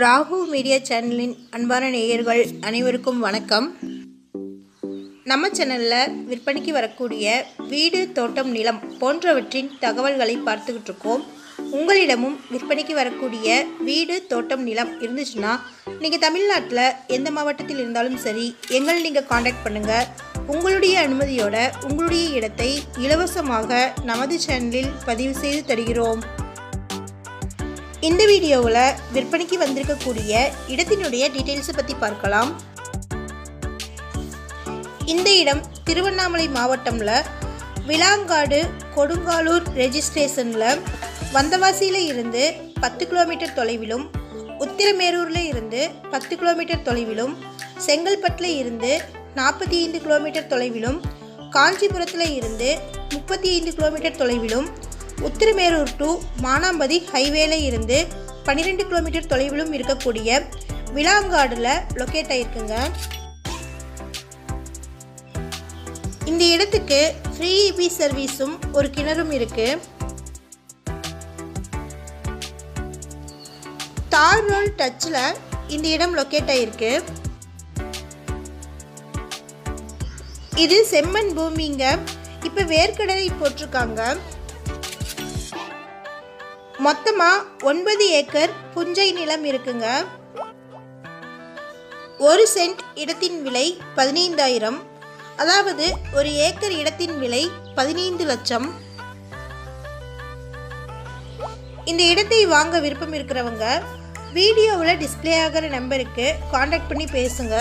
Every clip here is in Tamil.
ராகு மீடியா சேனலின் அன்பான நேயர்கள் அனைவருக்கும் வணக்கம் நம்ம சேனலில் விற்பனைக்கு வரக்கூடிய வீடு தோட்டம் நிலம் போன்றவற்றின் தகவல்களை பார்த்துக்கிட்டு இருக்கோம் உங்களிடமும் விற்பனைக்கு வரக்கூடிய வீடு தோட்டம் நிலம் இருந்துச்சுன்னா நீங்கள் தமிழ்நாட்டில் எந்த மாவட்டத்தில் இருந்தாலும் சரி எங்களை நீங்கள் காண்டாக்ட் பண்ணுங்கள் உங்களுடைய அனுமதியோட உங்களுடைய இடத்தை இலவசமாக நமது சேனலில் பதிவு செய்து தருகிறோம் இந்த வீடியோவில் விற்பனைக்கு வந்திருக்கக்கூடிய இடத்தினுடைய டீட்டெயில்ஸை பற்றி பார்க்கலாம் இந்த இடம் திருவண்ணாமலை மாவட்டம்ல விளாங்காடு கொடுங்காலூர் ரெஜிஸ்ட்ரேஷனில் வந்தவாசியில் இருந்து பத்து கிலோமீட்டர் தொலைவிலும் உத்திரமேரூரில் இருந்து பத்து கிலோமீட்டர் தொலைவிலும் செங்கல்பட்டில் இருந்து நாற்பத்தி ஐந்து கிலோமீட்டர் தொலைவிலும் காஞ்சிபுரத்தில் இருந்து முப்பத்தி ஐந்து கிலோமீட்டர் தொலைவிலும் உத்திரமேரூர் டு மானாம்பதி ஹைவேல இருந்து பன்னிரெண்டு கிலோமீட்டர் தொலைவிலும் இருக்கக்கூடிய விளாங்காடில் லொக்கேட் ஆயிருக்குங்க இந்த இடத்துக்கு ஃப்ரீ இபி சர்வீஸும் ஒரு கிணறும் இருக்கு தார் ரோல் டச்சில் இந்த இடம் லொக்கேட் ஆயிருக்கு இது செம்மண் பூமிங்க இப்போ வேர்க்கடலை போட்டிருக்காங்க மொத்தமாக ஒன்பது ஏக்கர் புஞ்சை நிலம் இருக்குங்க ஒரு சென்ட் இடத்தின் விலை பதினைந்தாயிரம் அதாவது ஒரு ஏக்கர் இடத்தின் விலை பதினைந்து லட்சம் இந்த இடத்தை வாங்க விருப்பம் இருக்கிறவங்க வீடியோவில் டிஸ்பிளே ஆகிற நம்பருக்கு காண்டாக்ட் பண்ணி பேசுங்க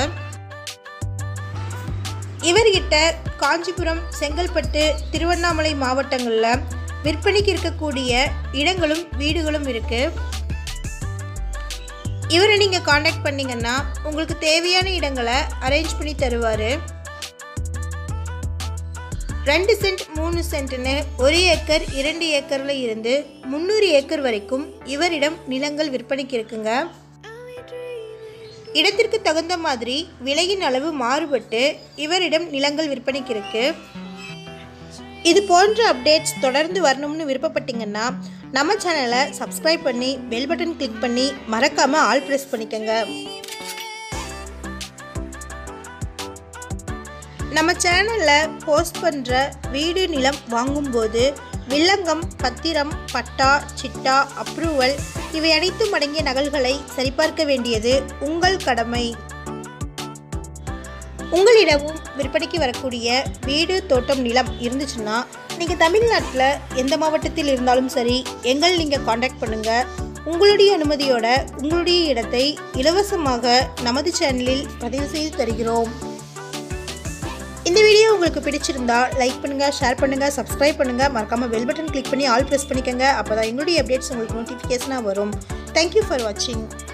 இவர்கிட்ட காஞ்சிபுரம் செங்கல்பட்டு திருவண்ணாமலை மாவட்டங்களில் விற்பனைக்கு இருக்கக்கூடிய இடங்களும் வீடுகளும் இருக்குது இவரை நீங்கள் காண்டாக்ட் பண்ணிங்கன்னா உங்களுக்கு தேவையான இடங்களை அரேஞ்ச் பண்ணி தருவார் ரெண்டு சென்ட் மூணு சென்ட்னு ஒரு ஏக்கர் இரண்டு ஏக்கரில் இருந்து முந்நூறு ஏக்கர் வரைக்கும் இவரிடம் நிலங்கள் விற்பனைக்கு இருக்குங்க இடத்திற்கு தகுந்த மாதிரி விலையின் அளவு மாறுபட்டு இவரிடம் நிலங்கள் விற்பனைக்கு இருக்கு இது போன்ற அப்டேட்ஸ் தொடர்ந்து வரணும்னு விருப்பப்பட்டீங்கன்னா நம்ம சேனலை சப்ஸ்கிரைப் பண்ணி பெல் பட்டன் கிளிக் பண்ணி மறக்காமல் ஆல் ப்ரெஸ் பண்ணிக்கோங்க நம்ம சேனலில் போஸ்ட் பண்ணுற வீடு நிலம் வாங்கும்போது வில்லங்கம் பத்திரம் பட்டா சிட்டா அப்ரூவல் இவை அனைத்தும் அடங்கிய நகல்களை சரிபார்க்க வேண்டியது உங்கள் கடமை உங்களிடமும் விற்பனைக்கு வரக்கூடிய வீடு தோட்டம் நிலம் இருந்துச்சுன்னா நீங்கள் தமிழ்நாட்டில் எந்த மாவட்டத்தில் இருந்தாலும் சரி எங்கள் நீங்கள் காண்டாக்ட் பண்ணுங்கள் உங்களுடைய அனுமதியோட உங்களுடைய இடத்தை இலவசமாக நமது சேனலில் பதிவு செய்து தருகிறோம் இந்த வீடியோ உங்களுக்கு பிடிச்சிருந்தா லைக் பண்ணுங்கள் ஷேர் பண்ணுங்கள் சப்ஸ்கிரைப் பண்ணுங்கள் மறக்காமல் பெல் பட்டன் கிளிக் பண்ணி ஆல் ப்ரெஸ் பண்ணிக்கோங்க அப்போ தான் எங்களுடைய அப்டேட்ஸ் உங்களுக்கு நோட்டிஃபிகேஷனாக வரும் தேங்க்யூ ஃபார் வாட்சிங்